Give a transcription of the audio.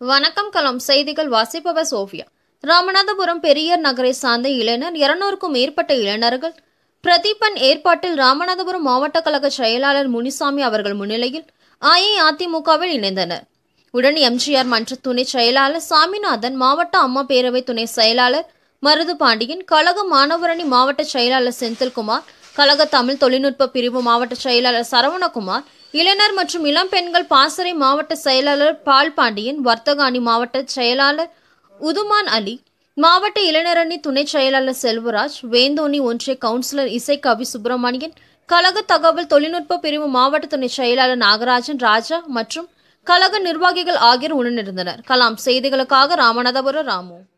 வணக்கம் கலாம் செய்திகள் வாசிப்பவர் சோஃபியா ராமநாதபுரம் பெரியார் நகரை சார்ந்த இளைஞர் இருநூறுக்கும் மேற்பட்ட இளைஞர்கள் பிரதீபன் ஏற்பாட்டில் ராமநாதபுரம் மாவட்ட கழக செயலாளர் முனிசாமி அவர்கள் முன்னிலையில் அஇஅதிமுகவில் இணைந்தனர் உடன் எம்ஜிஆர் மன்ற துணை செயலாளர் சாமிநாதன் மாவட்ட அம்மா பேரவை துணை செயலாளர் மருது பாண்டியன் கழக மாணவரணி மாவட்ட செயலாளர் செந்தில்குமார் கழக தமிழ் தொழில்நுட்ப பிரிவு மாவட்ட செயலாளர் சரவணகுமார் இளைஞர் மற்றும் இளம் பெண்கள் பாசறை மாவட்ட செயலாளர் பால் பாண்டியன் வர்த்தக அணி மாவட்ட செயலாளர் உதுமான் அலி மாவட்ட இளைஞரணி துணை செயலாளர் செல்வராஜ் வேந்தோனி ஒன்றிய கவுன்சிலர் இசைக்கவி சுப்பிரமணியன் கழக தகவல் தொழில்நுட்ப பிரிவு மாவட்ட துணை செயலாளர் நாகராஜன் ராஜா மற்றும் கழக நிர்வாகிகள் ஆகியோர் உடனிருந்தனர் கலாம் செய்திகளுக்காக ராமநாதபுரம் ராமு